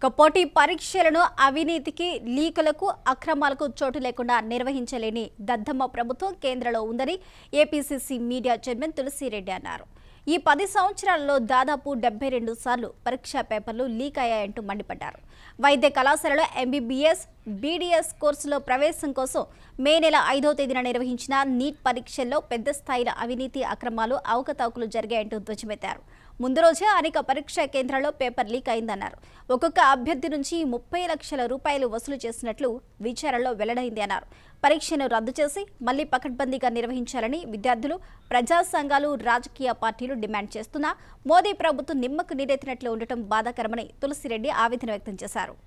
ఇక పోటీ పరీక్షలను అవినీతికి లీకులకు అక్రమాలకు చోటు లేకుండా నిర్వహించలేని దద్దమ్మ ప్రభుత్వం కేంద్రంలో ఉందని ఏపీసీసీ మీడియా చైర్మన్ తులసిరెడ్డి అన్నారు ఈ పది సంవత్సరాలలో దాదాపు డెబ్బై రెండు సార్లు పరీక్షా పేపర్లు లీక్ అయ్యాయంటూ మండిపడ్డారు వైద్య కళాశాలలో ఎంబీబీఎస్ బీడీఎస్ కోర్సులో ప్రవేశం కోసం మే నెల ఐదో తేదీన నిర్వహించిన నీట్ పరీక్షల్లో పెద్ద స్థాయిలో అవినీతి అక్రమాలు అవకతవకలు జరిగాయంటూ ధ్వజమెత్తారు ముందు రోజే అనేక పరీక్షా కేంద్రాల్లో పేపర్ లీక్ అయిందన్నారు ఒక్కొక్క అభ్యర్థి నుంచి ముప్పై లక్షల రూపాయలు వసూలు చేసినట్లు విచారణలో వెల్లడైంది అన్నారు పరీక్షను రద్దు చేసి మళ్లీ పకడ్బందీగా నిర్వహించాలని విద్యార్థులు ప్రజా సంఘాలు రాజకీయ పార్టీలు డిమాండ్ చేస్తున్నా మోదీ ప్రభుత్వం నిమ్మకు నీరెత్తినట్లు ఉండటం బాధాకరమని తులసిరెడ్డి ఆవేదన వ్యక్తం చేశారు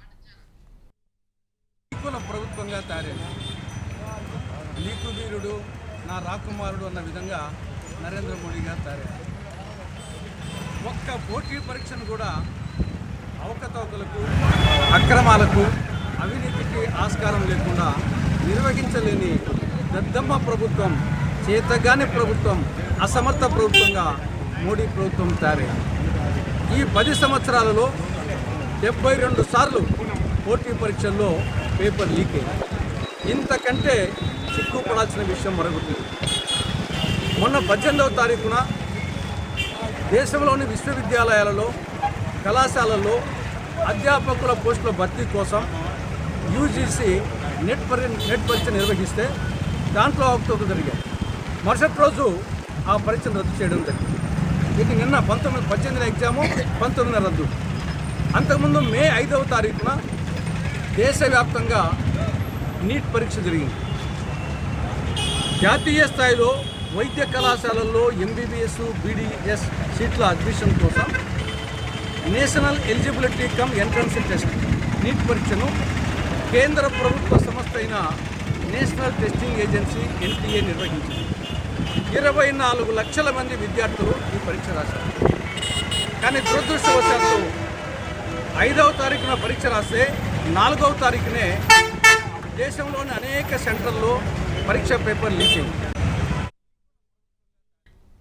లీకుల ప్రభుత్వంగా తయారైంది లీకు వీరుడు నా రాకుమారుడు అన్న విధంగా నరేంద్ర మోడీ గారు తయారైంది ఒక్క పోటీ పరీక్షను కూడా అవకతవకలకు అక్రమాలకు అవినీతికి ఆస్కారం లేకుండా నిర్వహించలేని దద్దమ్మ ప్రభుత్వం చేతగాని ప్రభుత్వం అసమర్థ ప్రభుత్వంగా మోడీ ప్రభుత్వం తయారైంది ఈ పది సంవత్సరాలలో డెబ్బై రెండు సార్లు పోటీ పరీక్షల్లో పేపర్ లీక్ అయింది ఇంతకంటే సిగ్గుపడాల్సిన విషయం మరొకటి మొన్న పద్దెనిమిదవ తారీఖున దేశంలోని విశ్వవిద్యాలయాలలో కళాశాలల్లో అధ్యాపకుల పోస్టుల భర్తీ కోసం యూజీసీ నెట్ పరి నెట్ పరీక్ష నిర్వహిస్తే దాంట్లో అవకతవకలు జరిగాయి మరుసటి రోజు ఆ పరీక్షను రద్దు చేయడం జరిగింది ఇక నిన్న పంతొమ్మిది పద్దెనిమిది ఎగ్జాము పంతొమ్మిది రద్దు అంతకుముందు మే ఐదవ తారీఖున దేశవ్యాప్తంగా నీట్ పరీక్ష జరిగింది జాతీయ స్థాయిలో వైద్య కళాశాలల్లో ఎంబీబీఎస్ బీడీఎస్ సీట్ల అడ్మిషన్ కోసం national eligibility cum entrance test NEET పరీక్షను కేంద్ర ప్రభుత్వ సంస్థ అయిన నేషనల్ టెస్టింగ్ ఏజెన్సీ ఎన్టీఏ నిర్వహించింది ఇరవై నాలుగు లక్షల మంది విద్యార్థులు ఈ పరీక్ష రాశారు కానీ దురదృష్టవశాత్తు ఐదవ తారీఖున పరీక్ష రాస్తే నాలుగవ తారీఖునే దేశంలోని అనేక సెంటర్లో పరీక్ష పేపర్ లీక్ అయింది